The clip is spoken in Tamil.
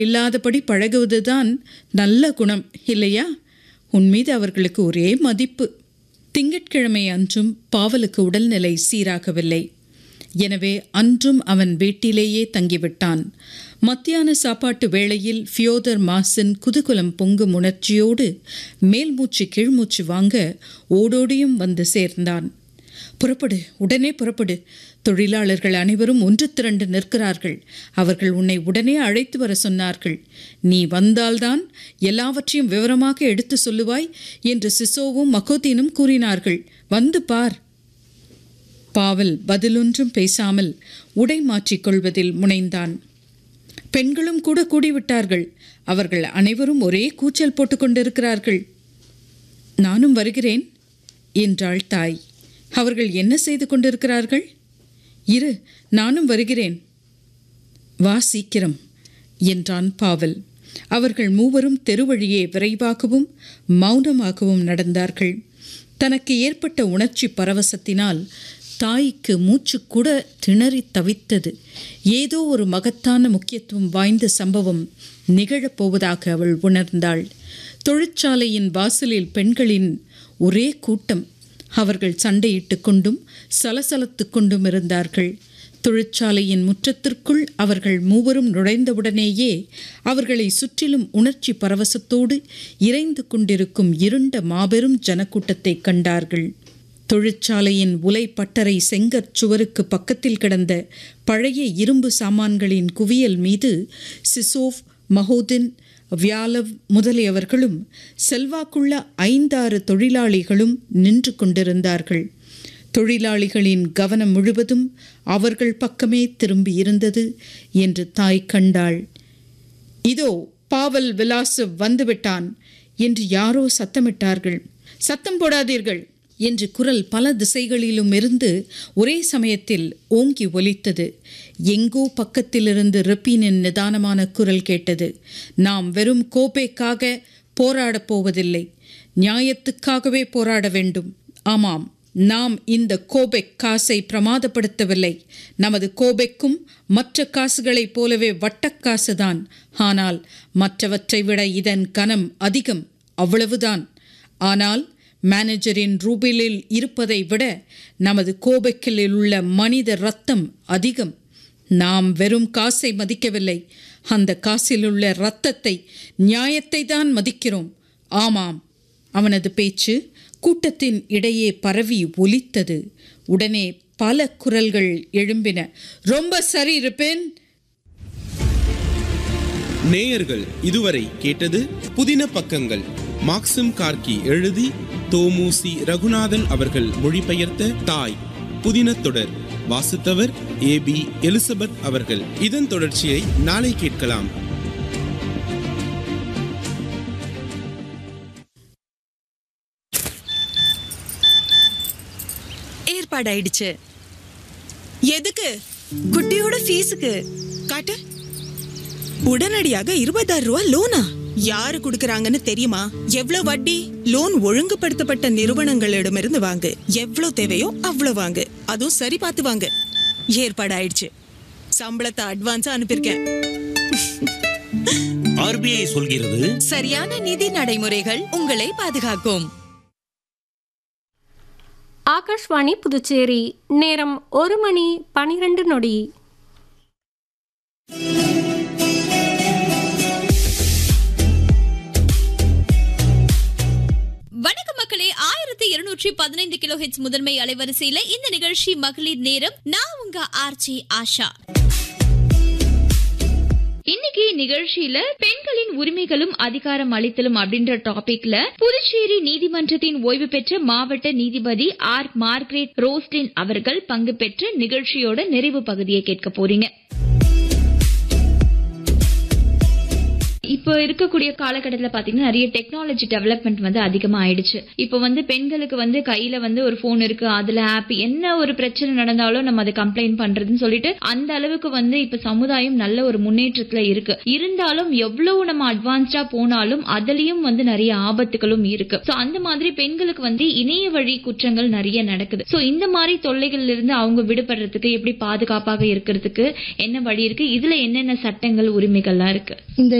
இல்லாதபடி பழகுவதுதான் நல்ல குணம் இல்லையா உன் மீது அவர்களுக்கு ஒரே மதிப்பு திங்கட்கிழமை அன்றும் பாவலுக்கு உடல்நிலை சீராகவில்லை எனவே அன்றும் அவன் வீட்டிலேயே தங்கிவிட்டான் மத்தியான சாப்பாட்டு வேளையில் ஃபியோதர் மாசின் குதூகலம் பொங்கும் உணர்ச்சியோடு மேல்மூச்சு கீழ்மூச்சு வாங்க ஓடோடியும் வந்து சேர்ந்தான் புறப்படு உடனே புறப்படு தொழிலாளர்கள் அனைவரும் ஒன்று திரண்டு நிற்கிறார்கள் அவர்கள் உன்னை உடனே அழைத்து வர சொன்னார்கள் நீ வந்தால்தான் எல்லாவற்றையும் விவரமாக எடுத்து சொல்லுவாய் என்று சிசோவும் மகோதீனும் கூறினார்கள் வந்து பார் பாவல் பதிலொன்றும் பேசாமல் உடை மாற்றிக் கொள்வதில் முனைந்தான் பெண்களும் கூட கூடிவிட்டார்கள் அவர்கள் அனைவரும் ஒரே கூச்சல் போட்டுக்கொண்டிருக்கிறார்கள் நானும் வருகிறேன் என்றாள் தாய் அவர்கள் என்ன செய்து கொண்டிருக்கிறார்கள் இரு நானும் வருகிறேன் வா சீக்கிரம் என்றான் பாவல் அவர்கள் மூவரும் தெருவழியே விரைவாகவும் மௌனமாகவும் நடந்தார்கள் தனக்கு ஏற்பட்ட உணர்ச்சி பரவசத்தினால் தாய்க்கு மூச்சு கூட திணறி தவித்தது ஏதோ ஒரு மகத்தான முக்கியத்துவம் வாய்ந்த சம்பவம் நிகழப்போவதாக அவள் உணர்ந்தாள் தொழிற்சாலையின் வாசலில் பெண்களின் ஒரே கூட்டம் அவர்கள் சண்டையிட்டு கொண்டும் சலசலத்து கொண்டும் இருந்தார்கள் தொழிற்சாலையின் முற்றத்திற்குள் அவர்கள் மூவரும் நுழைந்தவுடனேயே அவர்களை சுற்றிலும் உணர்ச்சி பரவசத்தோடு இறைந்து கொண்டிருக்கும் இருண்ட மாபெரும் ஜனக்கூட்டத்தை கண்டார்கள் தொழிற்சாலையின் உலை பட்டறை செங்கற் சுவருக்கு பக்கத்தில் கிடந்த பழைய இரும்பு சாமான்களின் குவியல் மீது சிசோவ் மஹோதின் வியாலவ் முதலியவர்களும் செல்வாக்குள்ள ஐந்தாறு தொழிலாளிகளும் நின்று கொண்டிருந்தார்கள் தொழிலாளிகளின் கவனம் முழுவதும் அவர்கள் பக்கமே திரும்பி இருந்தது என்று தாய் கண்டாள் இதோ பாவல் விலாசவ் வந்துவிட்டான் என்று யாரோ சத்தமிட்டார்கள் சத்தம் போடாதீர்கள் என்று குரல் பல திசைகளிலும் இருந்து ஒரே சமயத்தில் ஓங்கி ஒலித்தது எங்கோ பக்கத்திலிருந்து ரிப்பீனின் நிதானமான குரல் கேட்டது நாம் வெறும் கோப்பைக்காக போராடப் போவதில்லை நியாயத்துக்காகவே போராட வேண்டும் ஆமாம் நாம் இந்த கோபெக் காசை பிரமாதப்படுத்தவில்லை நமது கோபெக்கும் மற்ற காசுகளைப் போலவே வட்டக்காசுதான் ஆனால் மற்றவற்றை விட இதன் கனம் அதிகம் அவ்வளவுதான் ஆனால் மேனேஜரின் ரூபிலில் இருப்பதை விட நமது கோபெக்கில் உள்ள மனித ரத்தம் அதிகம் நாம் வெறும் காசை மதிக்கவில்லை அந்த காசில் உள்ள இரத்தத்தை நியாயத்தை தான் மதிக்கிறோம் ஆமாம் அவனது பேச்சு கூட்டத்தின் இடையே பரவி ஒலித்தது உடனே பல குரல்கள் எழும்பின ரொம்ப சரி இருப்பேன் நேயர்கள் இதுவரை கேட்டது புதின பக்கங்கள் மாக்சிம் கார்கி எழுதி தோமுசி ரகுநாதன் அவர்கள் மொழிபெயர்த்த தாய் புதின தொடர் வாசித்தவர் ஏ பி எலிசபெத் அவர்கள் இதன் தொடர்ச்சியை நாளை கேட்கலாம் ஏற்பாடாயிடுச்சு எதுக்கு குட்டியோட ஃபீஸுக்கு காட்டு உடனடியாக இருபதாயிரம் ரூபாய் லோனா யாரு குடுக்கறாங்கன்னு தெரியுமா எவ்வளவு வட்டி லோன் ஒழுங்குபடுத்தப்பட்ட நிறுவனங்களிடமிருந்து வாங்கு எவ்வளவு தேவையோ அவ்வளவு வாங்கு அதுவும் சரி பார்த்து வாங்கு ஏற்பாடாயிடுச்சு சம்பளத்தை அட்வான்ஸா அனுப்பியிருக்கேன் ஆர்பிஐ சொல்கிறது சரியான நிதி நடைமுறைகள் உங்களை பாதுகாக்கும் ஆகாஷ்வாணி புதுச்சேரி நேரம் ஒரு மணி பனிரெண்டு நொடி வணக்கம் மக்களே ஆயிரத்தி இருநூற்றி பதினைந்து கிலோ ஹெச் முதன்மை அலைவரிசையில இந்த நிகழ்ச்சி மகளிர் நேரம் நான் உங்க ஆர்ச்சி ஆஷா இன்னைக்கு நிகழ்ச்சியில பெண்களின் உரிமைகளும் அதிகாரம் அளித்தலும் அப்படின்ற டாபிக்ல புதுச்சேரி நீதிமன்றத்தின் ஓய்வு பெற்ற மாவட்ட நீதிபதி ஆர் மார்க்ரெட் ரோஸ்டின் அவர்கள் பங்கு பெற்ற நிகழ்ச்சியோட நிறைவு பகுதியை கேட்க போறீங்க இப்போ இருக்கக்கூடிய காலகட்டத்தில் பாத்தீங்கன்னா நிறைய டெக்னாலஜி டெவலப்மெண்ட் வந்து அதிகமா ஆயிடுச்சு இப்போ வந்து பெண்களுக்கு வந்து கையில வந்து ஒரு போன் இருக்கு அதுல ஆப் என்ன ஒரு பிரச்சனை நடந்தாலும் நம்ம அதை கம்ப்ளைண்ட் பண்றதுன்னு சொல்லிட்டு அந்த அளவுக்கு வந்து இப்ப சமுதாயம் நல்ல ஒரு முன்னேற்றத்துல இருக்கு இருந்தாலும் எவ்வளவு நம்ம அட்வான்ஸ்டா போனாலும் அதுலயும் வந்து நிறைய ஆபத்துகளும் இருக்கு சோ அந்த மாதிரி பெண்களுக்கு வந்து இணைய வழி குற்றங்கள் நிறைய நடக்குது சோ இந்த மாதிரி தொல்லைகள்ல இருந்து அவங்க விடுபடுறதுக்கு எப்படி பாதுகாப்பாக இருக்கிறதுக்கு என்ன வழி இருக்கு இதுல என்னென்ன சட்டங்கள் உரிமைகள்லாம் இருக்கு இந்த